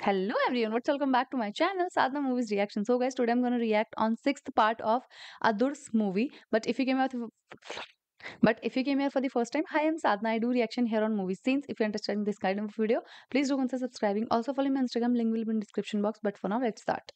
Hello everyone, what's welcome back to my channel Sadhna Movies Reaction. So guys, today I'm going to react on sixth part of Adur's movie. But if you came out but if you came here for the first time, hi, I'm Sadhna. I do reaction here on movie scenes. If you're interested in this kind of video, please do consider subscribing. Also follow me on Instagram, link will be in description box. But for now, let's start.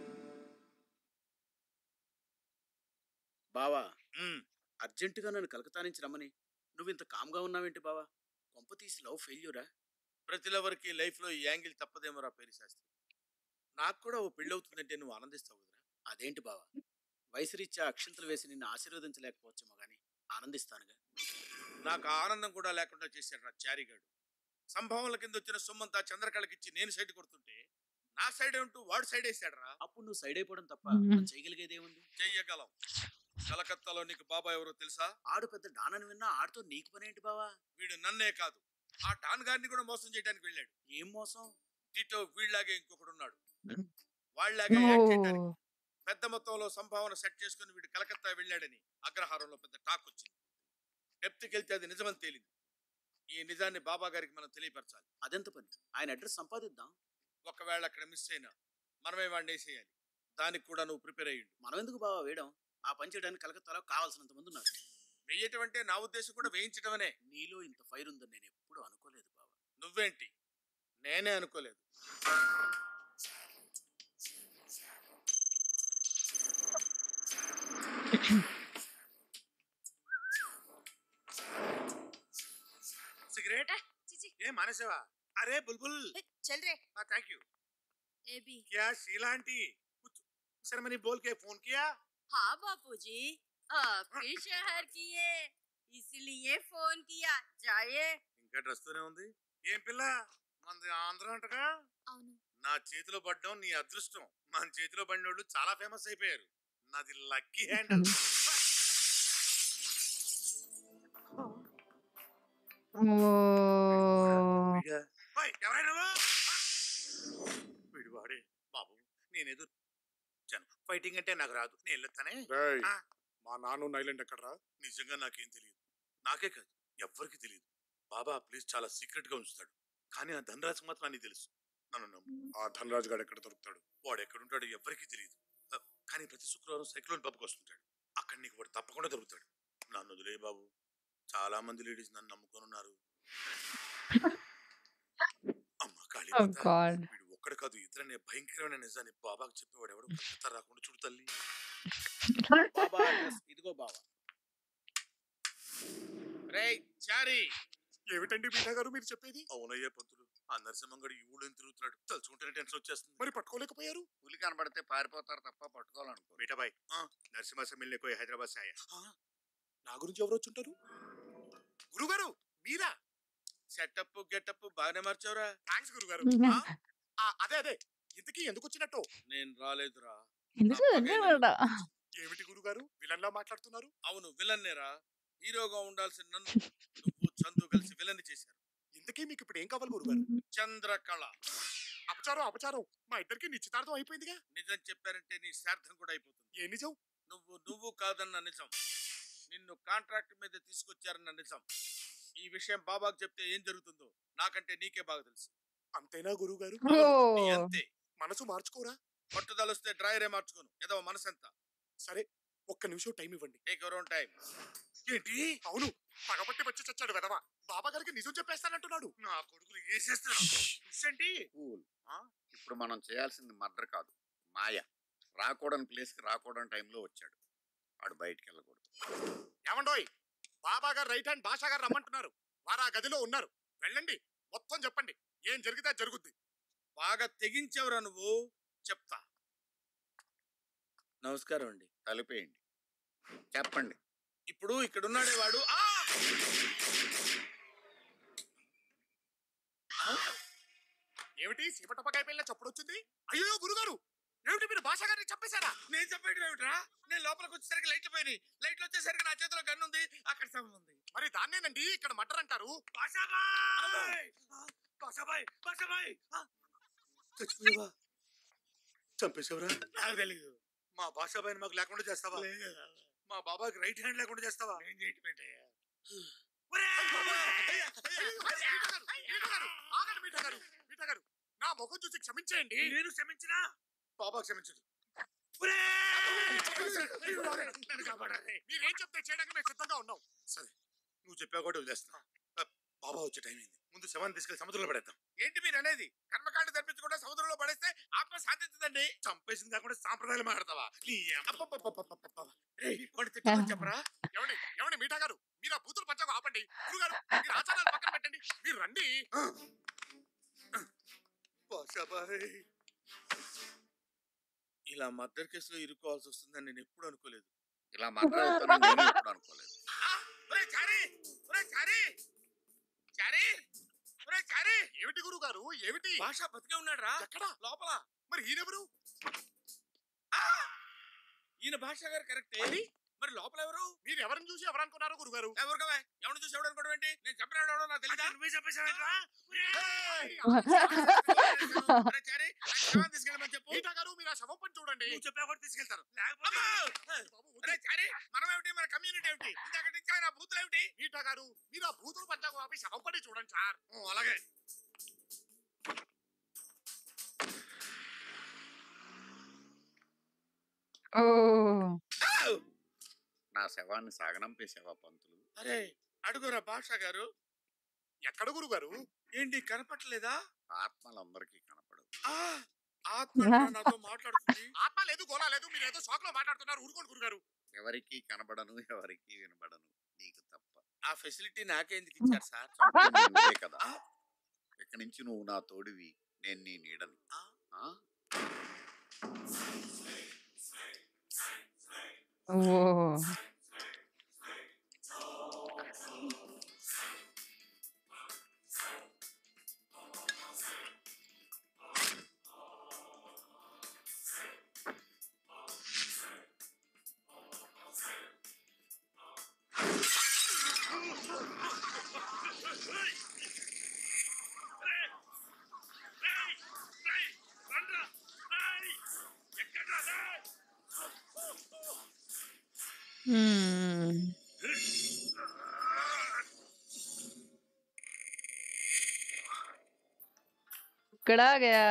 బావా అర్జెంటుగా నన్ను కలకత్తా నుంచి రమ్మని నువ్వు ఇంత కామ్గా ఉన్నావేంటి బావా కొంప తీసి లవ్ ఫెయిల్యూరా ప్రతి లవర్కి లైఫ్లో ఈ యాంగిల్ తప్పదేమోరా పేరు శాస్త్రి నాకు కూడా ఓ పెళ్ళి అవుతుందంటే నువ్వు ఆనందిస్తావు కదరా అదేంటి బావా వయసు రీత్యా అక్షంతలు వేసి నిన్ను ఆశీర్వదించలేకపోవచ్చేమో గానీ ఆనందిస్తానుగా నాకు ఆ ఆనందం కూడా లేకుండా చేశాడు రా చారిగాడు సంభావనల కింద వచ్చిన సొమ్మంతా చంద్రకళకిచ్చి నేను సైడ్ కొడుతుంటే నా సైడ్ ఉంటూ వాడు సైడ్ వేసాడు రా అప్పుడు నువ్వు సైడ్ అయిపోవడం తప్ప మ్మ్. మనం చేయగలిగేదేముంది చెయ్యగలం కలకత్తాలో నీకు బాబా ఎవరో తెలుసా ఆడు పెద్ద డానని విన్నా ఆడితో నీకు పనేంటి బావా వీడు నన్నే కాదు ఆ డాన్ గారిని కూడా మోసం చేయడానికి వెళ్ళాడు ఏం మోసం టిటో వీళ్ళలాగే ఇంకొకడు ఉన్నాడు వాళ్ళలాగే యాక్ట్ చేయడానికి పెద్ద మొత్తంలో సంభావన సెట్ చేసుకుని వీడు కలకత్తా వెళ్ళాడని అగ్రహారంలో పెద్ద టాక్ వచ్చింది డెప్త్కి వెళ్తే అది నిజమని తేలింది ఈ నిజాన్ని బాబా గారికి మనం తెలియపరచాలి అదెంత పని ఆయన అడ్రస్ సంపాదిద్దాం ఒకవేళ అక్కడ మిస్ అయినా మనమే వాడిని వేసేయాలి దానికి కూడా నువ్వు ప్రిపేర్ అయ్యిండు మనం ఎందుకు బావా వేయడం ఆ పని చేయడానికి కలకత్తాలో కావాల్సినంత మంది ఉన్నారు వెయ్యటం అంటే నా ఉద్దేశం కూడా వేయించడమనే నీలో ఇంత ఫైర్ ఉందని నేను ఎప్పుడూ అనుకోలేదు బావా నువ్వేంటి నేనే అనుకోలేదు సిగరెట్ चीची ఏ మానేసావా అరే బుల్బుల్ चल रे थैंक यू ए भी क्या शीला आंटी कुछ सर मैंने बोल के फोन किया हाँ बापूजी आप फिर शहर किए इसलिए फोन किया जाइए ఇంకా డ్రెస్ తోనే ఉంది ఏం పిల్ల మనది ఆంధ్ర అంటగా అవును నా చేతిలో పడ్డం నీ అదృష్టం మన చేతిలో పడినోళ్ళు చాలా ఫేమస్ అయిపోయారు నాది లక్కీ హ్యాండ్ Oh. ఎవరైనా వీడు వాడే బాబు నేనేదో వచ్చాను ఫైటింగ్ అంటే నాకు రాదు నేను వెళ్ళొస్తానే రేయ్, ఆ. మా నాన్న నైలాండ్ ఎక్కడరా నిజంగా నాకేం తెలియదు నాకే కాదు ఎవ్వరికి తెలియదు బాబా ప్లీజ్ చాలా సీక్రెట్ గా ఉంచుతాడు కానీ ఆ ధనరాజుకు మాత్రం అన్ని తెలుసు నన్ను నమ్ము ఆ ధనరాజు గారు ఎక్కడ దొరుకుతాడు వాడు ఎక్కడుంటాడో ఎవ్వరికీ తెలియదు ఆ, కానీ ప్రతి శుక్రవారం సైక్లోన్ పబ్కి వస్తుంటాడు అక్కడ నీకు వాడు తప్పకుండా దొరుకుతాడు నన్ను వదిలే బాబు చాలా మంది లేడీస్ నన్ను నమ్ముకొని ఉన్నారు అమ్మ కాళీ Oh God. వీడు ఒక్కడ కాదు ఇద్దరనే భయంకరమైన నిజాన్ని బాబాకు చెప్పేవాడు ఎవడు కలకత్తా రాకుండా చూడు తల్లి బాబా అడ్రస్ ఇదిగో బావా రే చారి ఏమిటండి మీఠా గారు మీరు చెప్పేది అవునయ్యా పంతులు ఆ నరసింహంగడు ఈ ఊళ్ళో తిరుగుతున్నాడు తలుచుకుంటేనే టెన్షన్ వచ్చేస్తుంది మరి పట్టుకోలేకపోయారు పులి కనబడితే పారిపోతారు తప్ప పట్టుకోవాలనుకో బేటాబాయ్ నరసింహ से मिलने कोई हैदराबाद से आया నా గురించి ఎవరు వచ్చుంటారు గురుగారు మీరా సెటప్ గెటప్ బాగానే మార్చావురా థ్యాంక్స్ గురుగారు ఆ, ఆ, అదే అదే ఇంతకీ ఎందుకు వచ్చినట్టు నేను రాలేదురా ఎందుకు ఎందుకు ఏమిటి గురుగారు విలన్లా మాట్లాడుతున్నారు అవును విలన్ నేరా హీరోగా ఉండాల్సిన నన్ను నువ్వు చందు కలిసి విలన్ చేశారు ఇంతకీ మీకు ఇప్పుడు ఏం కావాలి గురుగారు చంద్రకళ అపచారం అపచారం మా ఇద్దరికి నిశ్చితార్థం అయిపోయిందిగా నిజం చెప్పారంటే నీ శార్థం కూడా అయిపోతుంది ఏ నిజం నువ్వు నువ్వు కాదన్న నిజం నిన్ను కాంట్రాక్ట్ మీద తీసుకొచ్చారన్న నిజం ఈ విషయం బాబాకు చెప్తే ఏం జరుగుతుందో నాకంటే నీకే బాగా తెలుసు అంతేనా గురుగారు అవును, నీ అంతే మనసు మార్చుకోరా పట్టుదలొస్తే డ్రాయరే మార్చుకోను ఏదో మనసంతా సరే ఒక్క నిమిషం టైం ఇవ్వండి టేక్ యువర్ ఓన్ టైం ఏంటి అవును పగబట్టి వచ్చి చచ్చాడు వెదవా బాబా గారికి నిజం చెప్పేస్తానంటున్నాడు నా కొడుకులు వేసేస్తాను ఏంటి కూల్ ఇప్పుడు మనం చేయాల్సింది మర్డర్ కాదు మాయ రాకూడని ప్లేస్కి రాకూడని టైంలో వచ్చాడు వాడు బయటికి వెళ్ళకూడదు ఏమండోయ్ బాబా గారు రైట్ హ్యాండ్ భాషా గారు రమ్మంటున్నారు వారు ఆ గదిలో ఉన్నారు వెళ్ళండి మొత్తం చెప్పండి ఏం జరిగితే అది జరుగుద్ది బాగా తెగించావురా నువ్వు చెప్తా నమస్కారం అండి కలిపేయండి చెప్పండి ఇప్పుడు ఇక్కడ ఉన్నాడే వాడు ఆ! ఏమిటి సీపటపకాయ పిల్ల చప్పుడు వచ్చింది అయ్యో గురుగారు ఏమిటి మీరు భాషా గారిని చంపేశారా నేను చెప్పేయడం ఏమిట్రా నేను లోపలికి వచ్చేసరికి లైట్లు పోయినాయి లైట్లు వచ్చేసరికి నా చేతిలో గన్ను ఉంది అక్కడ శవం ఉంది మరి దాన్నేనండి ఇక్కడ మటర్ అంటారు బాషాబాయ్ బాషాబాయ్ బాషాబాయ్ చచ్చిపోయావా చంపేశావురా నాకు తెలీదు మా బాషాబాయిని మాకు లేకుండా చేస్తావా మా బాబాకి రైట్ హ్యాండ్ లేకుండా చేస్తావా నేను చేయటం ఏంటయ్యా మీఠా గారు, మీఠా గారు, ఆగండి మీఠా గారు మీఠా గారు నా ముఖం చూసి క్షమించేయండి నేను క్షమించినా బాబా క్షమించదు నన్ను కాపాడాలి. మీరేం చెప్తే చేయడానికి మేము సిద్ధంగా ఉన్నాం సరే నువ్వు చెప్పావు కూడా వదిలేస్తున్నా ఆ, బాబా వచ్చే టైం అయింది ముందు శవాన్ని తీసుకెళ్లి సముద్రంలో పడేద్దాం ఏంటి మీరు అనేది కర్మకాండ తప్పించకుండా సముద్రంలో పడేస్తే ఆత్మ శాంతించదండి చంపేసింది కాకుండా సాంప్రదాయాలు మాట్లాడతావా నీ అబ్బబ్బబ్బబ్బబ్బబ్బ. రేయ్, వాడిని తిట్టమని చెప్పరా ఏమండి ఏమండి మీఠా గారు మీరు ఆ బూతులు పంచకు ఆపండి గురుగారు మీరు ఆచారాలు పక్కన పెట్టండి మీరు రండి బాషాబాయ్. ఇలా మర్డర్ కేసులో ఇరుక్కోవాల్సి వస్తుందని నేను ఎప్పుడు అనుకోలేదు ఇలా మాట్లాడుతానని నేను ఎప్పుడు అనుకోలేదు ఒరేయ్ చారీ! ఒరేయ్ చారీ! చారీ! ఒరేయ్ చారీ! ఏమిటి గురుగారు ఏమిటి భాష బతికే ఉన్నాడు రా ఎక్కడ లోపల మరి ఈయనెవరు ఆ! ఈయన భాష గారు కరెక్టే మరి? మరి లోపల ఎవరు మీరు ఎవరిని చూసి ఎవరు అనుకున్నారు గురుగారు ఎవరు కదా ఎవరిని చూసి ఎవడు అనుకోవడం ఏంటి నేను చెప్పిన ఎవడో నాకు తెలియదా నువ్వే చెప్పేశావేంట్రా ఒరేయ్ చారీ, ఆయన శవాన్ని తీసుకెళ్ళమని చెప్పు మీఠా గారు మీరు ఆ శవం పని చూడండి నువ్వు చెప్పా కూడా తీసుకెళ్తాను లేకపోతే బాబు, వద్దు. అరే చారీ మనం ఏమిటి మన కమ్యూనిటీ ఏమిటి ఇందాక నుంచి ఆయన బూతులు ఏమిటి మీఠా గారు మీరు ఆ బూతులు పంచకు ఆపి శవం పని చూడండి సార్ ఓ, అలాగే ఓ నా శవాన్ని సాగనంపేసావా పంతులు అరే అడుగురా భాష గారు ఎక్కడ గురుగారు ఏంటి కనపట్లేదా ఆత్మలందరికీ కనపడవు ఆ ఆత్మ కూడా నాతో మాట్లాడుతుంది ఆత్మ లేదు గోళ లేదు మీరు ఏదో షాక్ లో మాట్లాడుతున్నారు ఊరుకోండి గురుగారు ఎవరికి కనబడను ఎవరికి వినబడను నీకు తప్ప ఆ ఫెసిలిటీ నాకెందుకు ఇచ్చారు సార్ చంపింది నువ్వే కదా ఆ? ఇక్కడి నుంచి నువ్వు నా తోడివి నేను నీ నీడని ఆ? ఆ? ఓ హ్మ్. ఇక్కడ గయా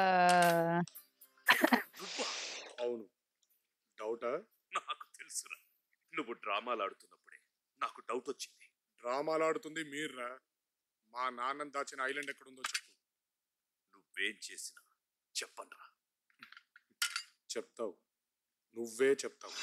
అవును డౌటా నాకు తెలుసురా నువ్వు డ్రామాలు ఆడుతున్నప్పుడే నాకు డౌట్ వచ్చింది డ్రామాలు ఆడుతుంది మీర్రా మా నాన్న దాచిన ఐలాండ్ ఎక్కడుందో చెప్పు నువ్వేం చేసినా చెప్పనరా చెప్తావు నువ్వే చెప్తావు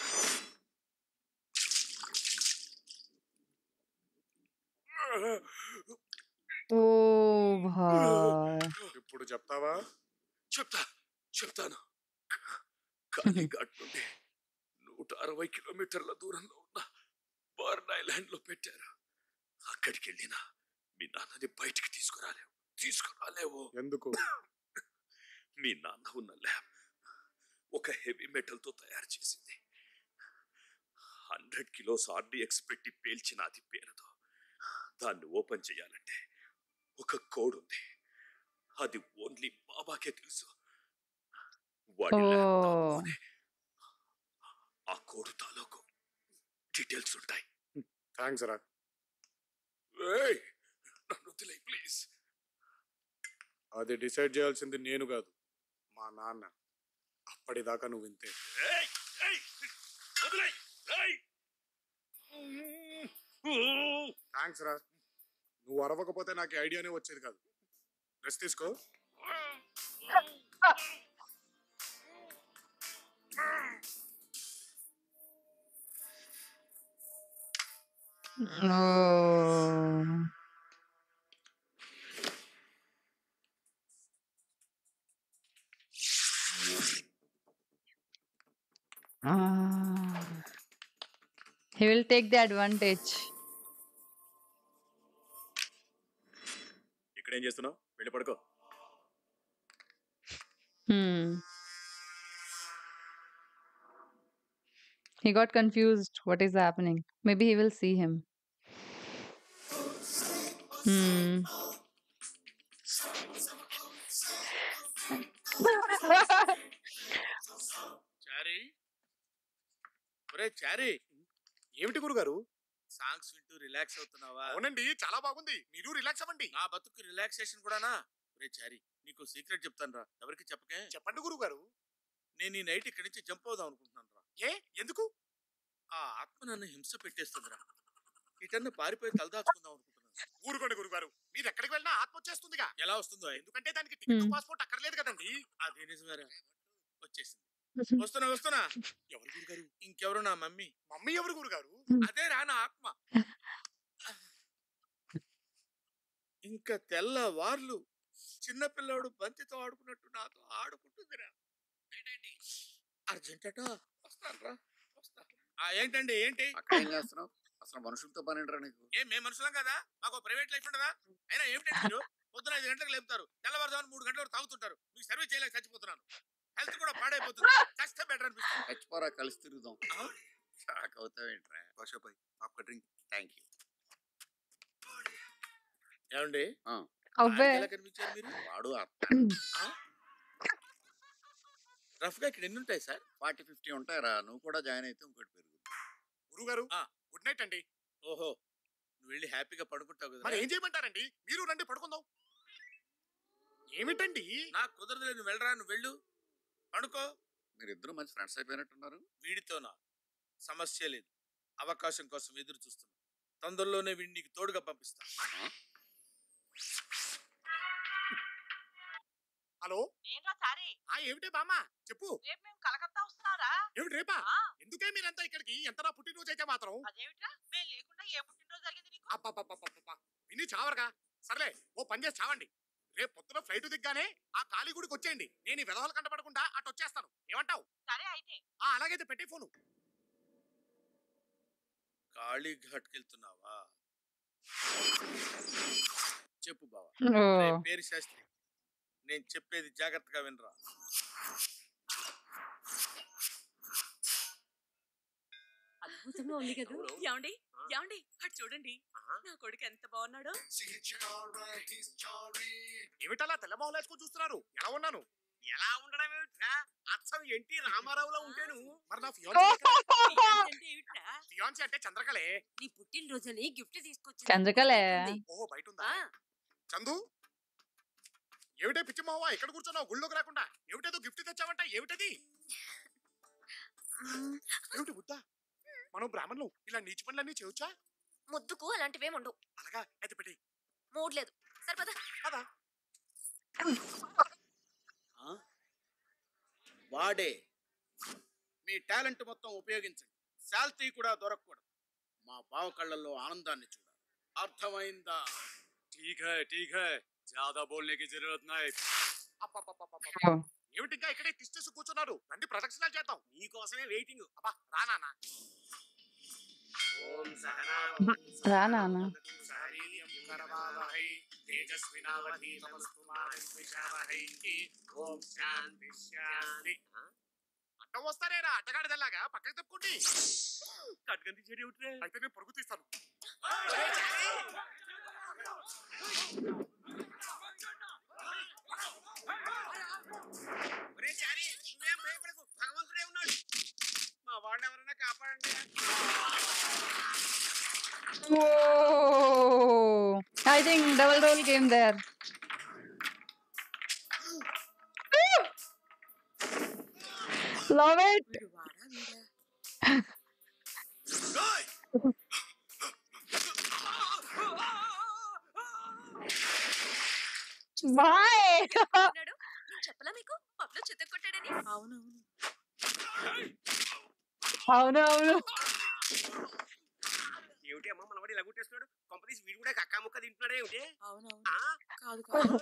ఓ భాయ్ ఇప్పుడు చెప్తావా చెప్తా చెప్తాను కాళీఘాట్ నుండి నూట అరవై కిలోమీటర్ల దూరంలో ఉన్న బర్న్ ఐలాండ్ లో పెట్టారు అక్కడికి వెళ్ళినా మీ నాన్నని బయటికి తీసుకురాలేవు తీసుకురాలేవు ఎందుకు మీ నాన్న ఉన్న ల్యాబ్ ఒక హెవీ మెటల్ తో తయారు చేసింది హండ్రెడ్ కిలోస్ ఆర్డిఎక్స్ పెట్టి పేల్చిన అది పేరదు దాన్ని ఓపెన్ చేయాలంటే ఒక కోడ్ ఉంది అది ఓన్లీ బాబాకే తెలుసు వాడి ఓ. ల్యాప్టాప్లోనే ఆ కోడ్ తాలూకు డీటెయిల్స్ ఉంటాయి థ్యాంక్స్ రా ఏయ్, నన్ను వదిలే ప్లీజ్ అది డిసైడ్ చేయాల్సింది నేను కాదు మా నాన్న అప్పటిదాకా నువ్వు ఇంతే ఏయ్, ఏయ్, వదిలేయ్, ఏయ్. థ్యాంక్స్ రా నువ్వు అరవకపోతే నాకు ఈ ఐడియానే వచ్చేది కాదు రెస్ట్ తీసుకో ఓ Ah. He will take the advantage. ఇక్కడ ఏం చేస్తున్నావు వెళ్ళి పడుకో Hmm. He got confused. What is happening? Maybe he will see him. Hmm. చారీ ఒరే చారీ ఏమిటి గురుగారు సాంగ్స్ వింటూ రిలాక్స్ అవుతున్నావా అవునండి చాలా బాగుంది మీరు రిలాక్స్ అవ్వండి నా బతుకు రిలాక్సేషన్ కూడానా ఒరే చారీ నీకు సీక్రెట్ చెప్తాను రా ఎవరికి చెప్పకే చెప్పండి గురువు గారు నేను ఈ నైట్ ఇక్కడి నుంచి జంప్ అవుదాం అనుకుంటున్నాను రా ఏ ఎందుకు ఆ ఆత్మ నన్ను హింస పెట్టేస్తుందిరా ఇటన్ను పారిపోయి తలదాచుకుందాం అనుకుంటున్నాను ఊరుకోండి గురువు గారు మీరు ఎక్కడికి వెళ్ళినా ఆత్మ వచ్చేస్తుందిగా ఎలా వస్తుందో ఆయన? ఎందుకంటే దానికి టికెట్ Hmm. పాస్పోర్ట్ అక్కర్లేదు కదండి అది నిజమేరా వచ్చేసింది వస్తున్నా వస్తున్నా ఎవరు గురుగారు ఇంకెవరు నా మమ్మీ మమ్మీ ఎవరు గురుగారు అదే రా నా ఆత్మ ఇంకా తెల్లవార్లు చిన్నపిల్లాడు బంతితో ఆడుకున్నట్టు నాతో ఆడుకుంటుందిరా ఏంటండి అర్జెంట్ అట వస్తానరా వస్తా ఆ ఏంటండి ఏంటి అక్కడ ఏం చేస్తున్నావు అసలు మనుషులతో పని ఏంట్రా నీకు ఏం మేము మనుషులం కదా మాకు ప్రైవేట్ లైఫ్ ఉండదా అయినా ఏమిటండి మీరు పొద్దున ఐదు గంటలకు లేపుతారు తెల్లవారుజామున మూడు గంటల వరకు తాగుతుంటారు మీకు సర్వీస్ చేయలేక చచ్చిపోతున్నాను హెల్త్ కూడా పాడైపోతుంది చస్తే బెటర్ అనిపిస్తుంది చచ్చిపోరా కలిసి తిరుగుదాం ఆ? షాక్ అవుతావేంట్రా బాషాబాయ్ ఆప్కా డ్రింక్ థ్యాంక్ యూ ఏమండి అవ్వే ఆయనకి ఎలా కనిపించారు మీరు వాడు అర్థం రఫ్ గా ఇక్కడ ఎన్ని ఉంటాయి సార్ ఫార్టీ ఫిఫ్టీ ఉంటాయరా నువ్వు కూడా జాయిన్ అయితే ఇంకోటి పెరుగుతుంది గురువు గారు ఆ. గుడ్ నైట్ అండి ఓహో నువ్వు వెళ్ళి హ్యాపీగా పడుకుంటావు మరి కదా ఏం చేయమంటారండి మీరు రండి పడుకుందాం ఏమిటండి నాకు కుదరదులే నువ్వు వెళ్ళరా నువ్వు వెళ్ళు పడుకో మీరిద్దరు మంచి ఫ్రెండ్స్ అయిపోయినట్టున్నారు వీడితోనా సమస్య లేదు అవకాశం కోసం ఎదురు చూస్తున్నా తొందరలోనే వీడిని నీకు తోడుగా పంపిస్తా హలో నేనరా సారీ ఆ ఏమిటే బామ్మ చెప్పు రేపు మేము కలకత్తా వస్తున్నారా ఏమిటి రేపా ఆ, ఎందుకే మీరంతా ఇక్కడికి ఎంత నా పుట్టినరోజు అయితే మాత్రం అదేమిట్రా మేము లేకుండా ఏ పుట్టినరోజు జరిగింది నీకు అబ్బబ్బబ్బబ్బబ్బ. విని చావరగా సర్లే ఓ పని చేసి చావండి రేపు పొద్దున ఫ్లైట్ దిగ్గానే ఆ ఖాళీ గుడికి వచ్చేయండి నేను ఈ విధవలు కంటపడకుండా అటు వచ్చేస్తాను ఏమంటావు సరే అయితే ఆ అలాగైతే పెట్టే ఫోను కాళీఘాట్కి వెళ్తున్నావా చెప్పు బావా ఓ రే పేరు శాస్త్రి నేను చెప్పేది జాగ్రత్తగా వినరా అద్భుతంగా ఉంది కదా ఏమండి ఏమండి అటు చూడండి నా కొడుకు ఎంత బాగున్నాడో ఏమిటలా తెల్లమొహం వేసుకొని చూస్తున్నారు ఎలా ఉన్నాను ఎలా ఉండడం ఏమిట్రా అచ్చం ఎన్టీ రామారావులో ఉంటేను మరి నా ఫియాన్సీ అంటే ఏమిట్రా ఫియాన్సీ అంటే చంద్రకళే నీ పుట్టినరోజుని గిఫ్ట్ తీసుకొచ్చి చంద్రకళే. ఓహో బయట ఉందా చందు ఏమిటే పిచ్చి మావా ఇక్కడ కూర్చున్నావు గుళ్ళోకి రాకుండా ఏమిటేదో గిఫ్ట్ తెచ్చావంట ఏమిటది ఏమిటి బుద్ధ మనం బ్రాహ్మణులు ఇలా నీచి పనులన్నీ చేయొచ్చా ముద్దుకు అలాంటివేం ఉండవు అలాగా అయితే పెట్టి మూడ్ లేదు సరిపదా కదా ఆ? వాడే మీ టాలెంట్ మొత్తం ఉపయోగించండి శాల్తీ కూడా దొరకకూడదు మా బావ కళ్ళల్లో ఆనందాన్ని చూడాలి అర్థమైందా ठीक है ठीक है ज्यादा बोलने की जरूरत नहीं అబ్బబ్బబ్బబ్బబ్బ. ఏమిటి ఇంకా ఇక్కడే తిష్టేసి కూర్చున్నారు రండి ప్రదక్షిణాలు చేద్దాం నీకోసమే వెయిటింగ్ అబ్బా రానా ఓం సహనా రా నాన్న ఓం శాంతి శాంతి అడ్డం వస్తారేరా అడ్డగాడిదల్లాగా పక్కకి తప్పుకోండి కట్కంతి చెడి ఏమిట్రే అయితే నేను పరుగు తీస్తాను ఒరే చారి నువ్వేం భయపడకు భగవంతుడే ఉన్నాడు మా వాడిని ఎవరైనా కాపాడండి Whoa! I think double roll came there. Love it. వీడు వాడా వీడా Why? అన్నాడు నేను చెప్పలా మీకు పబ్లో చెత్త కొట్టాడని అవునవును అవును అవును ఏమిటి అమ్మ మనవాడు ఇలా కొట్టేస్తున్నాడు కొంపదీసి వీడు కూడా కక్కా ముక్క తింటున్నాడే ఏమిటి అవునవును ఆ? కాదు కాదు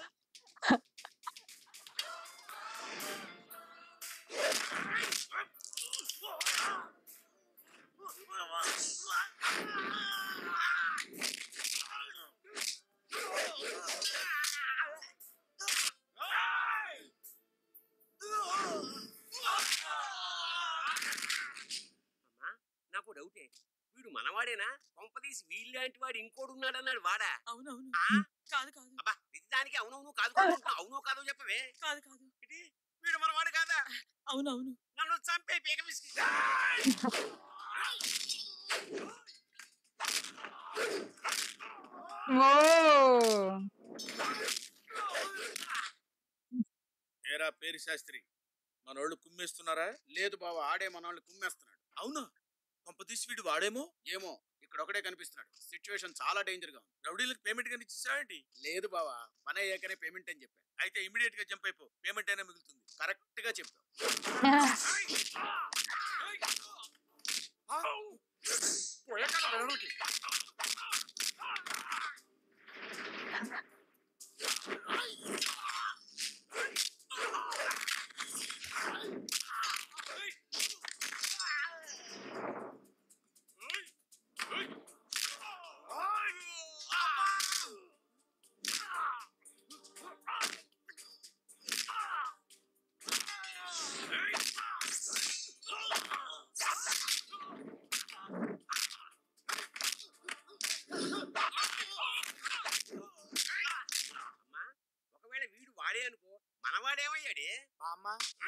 అమ్మా నాకు డౌటే వీడు మనవాడేనా కొంపదీసి వీళ్ళంటి వాడు ఇంకోడు ఉన్నాడన్నాడు వాడా అవునవును ఆ? కాదు కాదు అబ్బా దానికి అవునవును కాదు కాదు అంటున్నావు. అవునో కాదో చెప్పవే కాదు కాదు ఇది వీడు మనవాడు కాదా అవునవును నన్ను చంపే పీక విసికి Whoa! ఏరా పేరు శాస్త్రి మనోళ్ళు కుమ్మేస్తున్నారా లేదు బావా ఆడే మనల్ని కుమ్మేస్తున్నాడు అవునా కొంపతీసి వీడు వాడేమో ఏమో ఇక్కడ ఒకటే కనిపిస్తున్నాడు సిచ్యువేషన్ చాలా డేంజర్ గా ఉంది రౌడీలకు పేమెంట్ కానీ ఇచ్చావేంటి లేదు బావా పని అయ్యాకనే పేమెంట్ అని చెప్పాను అయితే ఇమీడియట్ గా జంప్ అయిపో పేమెంట్ అయినా మిగులుతుంది కరెక్ట్ గా చెప్పావు పోయాక వెళ్ళడానికి ఒకవేళ వీడు వాడే అనుకో మనవాడేమయ్యాడే అమ్మ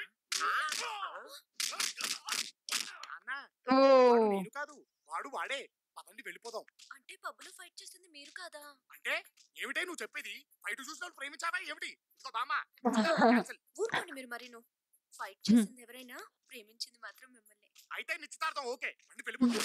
అన్న ఓ వాడు నేను కాదు వాడు వాడే పదండి వెళ్ళిపోదాం అంటే పబ్బులో ఫైట్ చేసింది మీరు కాదా అంటే ఏమిటే నువ్వు చెప్పేది ఫైట్ చూసిన వాళ్ళు ప్రేమించావా ఏమిటి ఇదిగో బామ్మ cancel. ఊరుకోండి మీరు మరీను ఫైట్ చేసింది ఎవరైనా ప్రేమించింది మాత్రం మిమ్మల్ని అయితే నిశ్చితార్థం ఓకే బండి వెళ్ళిపోతాం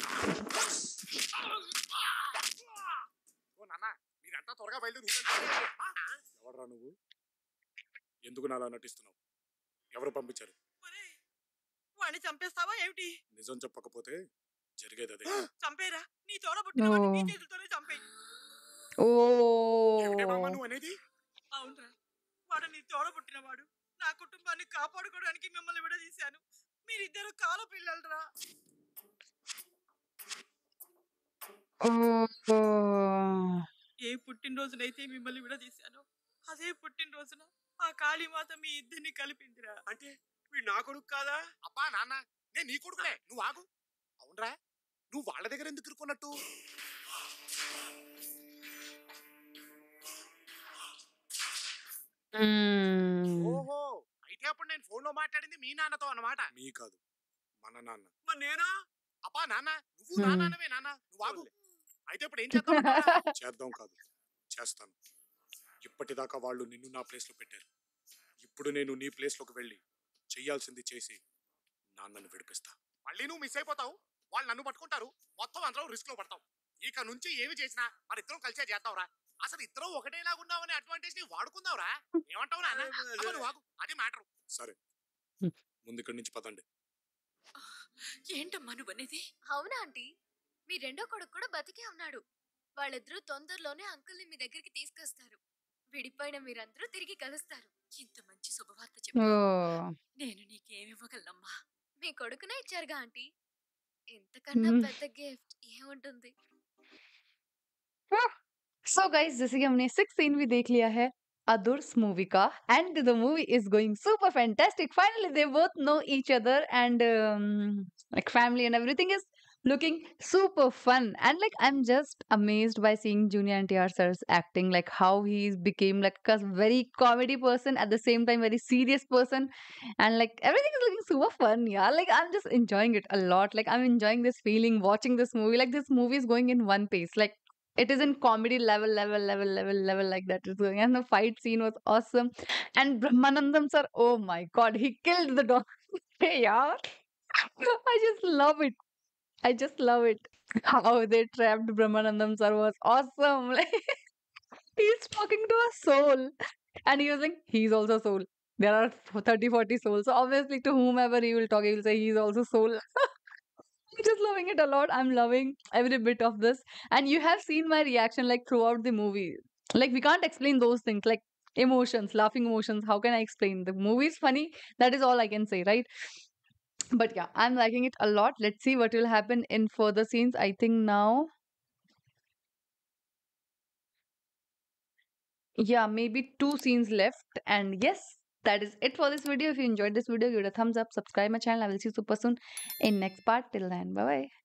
ఓ నాన్న మీరంతా త్వరగా బయలుదేరి ఎవడరా నువ్వు ఎందుకు నాలా నటిస్తున్నావు ఎవరు పంపించారు వాడిని చంపేస్తావా ఏమిటి నిజం చెప్పకపోతే జరిగేది అదే చంపేరా నీ తోడబుట్టిన వాడిని నీ ఓ. చేతులతోనే చంపేయి ఓ ఏమిటే బామ్మ నువ్వు అనేది అవునరా వాడు నీ తోడబుట్టినవాడు నా కుటుంబాన్ని కాపాడుకోవడానికి మిమ్మల్ని విడదీశాను మీరిద్దరు కాల పిల్లలరా ఓ ఏ పుట్టినరోజునైతే మిమ్మల్ని విడదీశాను అదే పుట్టినరోజున ఆ కాళీమాత మీ ఇద్దరిని కలిపిందిరా అంటే వీడు నా కొడుకు కాదా అబ్బా నాన్న నేను నీ కొడుకునే నువ్వు ఆగు అవునరా నువ్వు వాళ్ళ దగ్గర ఎందుకు ఇరుక్కున్నట్టు మ్మ్. ఓహో అయితే అప్పుడు నేను ఫోన్ లో మాట్లాడింది మీ నాన్నతో అన్నమాట మీ కాదు మన నాన్న మరి నేనా అబ్బా నాన్న నువ్వు Hmm. నా నాన్నవే నాన్న నువ్వు ఆగు అయితే ఇప్పుడు ఏం చేద్దాం చేద్దాం కాదు చేస్తాను ఇప్పటిదాకా వాళ్ళు నిన్ను నా ప్లేస్ లో పెట్టారు ఇప్పుడు నేను నీ ప్లేస్ లోకి వెళ్ళి చెయ్యాల్సింది చేసి నాన్నను విడిపిస్తా మళ్ళీ నువ్వు మిస్ అయిపోతావు వాళ్ళు నన్ను పట్టుకుంటారు మొత్తం అందరం రిస్క్ లో పడతాం ఇక నుంచి ఏమి చేసినా మన ఇద్దరం కలిసే చేద్దాంరా అసలు ఇద్దరం ఒకటేలాగా ఉన్నామనే అడ్వాంటేజ్ ని వాడుకుందాంరా ఏమంటావు నాన్న అమ్మ, నువ్వు ఆగు. అది మ్యాటర్ సరే ముందు ఇక్కడి నుంచి పదండి ఏంటమ్మా నువ్వనేది అవునా ఆంటీ మీ రెండో కొడుకు కూడా బతికే ఉన్నాడు వాళ్ళిద్దరూ తొందరలోనే అంకుల్ని మీ దగ్గరికి తీసుకొస్తారు విడిపోయిన మీరందరూ తిరిగి కలుస్తారు ఇంత మంచి శుభవార్త ఓ చెప్పు నేను నీకేమివ్వగలనమ్మా మీ కొడుకునే ఇచ్చారుగా ఆంటీ ఇంతకన్నా మ్మ్. పెద్ద గిఫ్ట్ ఏముంటుంది सो गाइस जैसे कि हमने सिक्स सीन भी देख लिया है अदुर्स मूवी का end the movie is going super fantastic finally they both know each other and like family and everything is looking super fun and like i'm just amazed by seeing junior ntr sir's acting like how he's became like a very comedy person at the same time very serious person and like everything is looking super fun yeah like i'm just enjoying it a lot like i'm enjoying this feeling watching this movie like this movie is going in one pace like it is in comedy level level level level level like that is going and the fight scene was awesome and brahmanandam sir oh my god he killed the dog yeah i just love it i just love it how they trapped brahmanandam sir was awesome like he's talking to a soul and he was like he's also soul there are 30 40 souls so obviously to whomever he will talk he will say he's also soul I'm just loving it a lot. I'm loving every bit of this. And you have seen my reaction like throughout the movie. Like we can't explain those things like emotions, laughing emotions. How can I explain? The movie is funny. That is all I can say, right? But yeah, I'm liking it a lot. Let's see what will happen in further scenes. I think now yeah maybe two scenes left and yes that is it for this video if you enjoyed this video give it a thumbs up subscribe my channel i will see you super soon in next part till then bye bye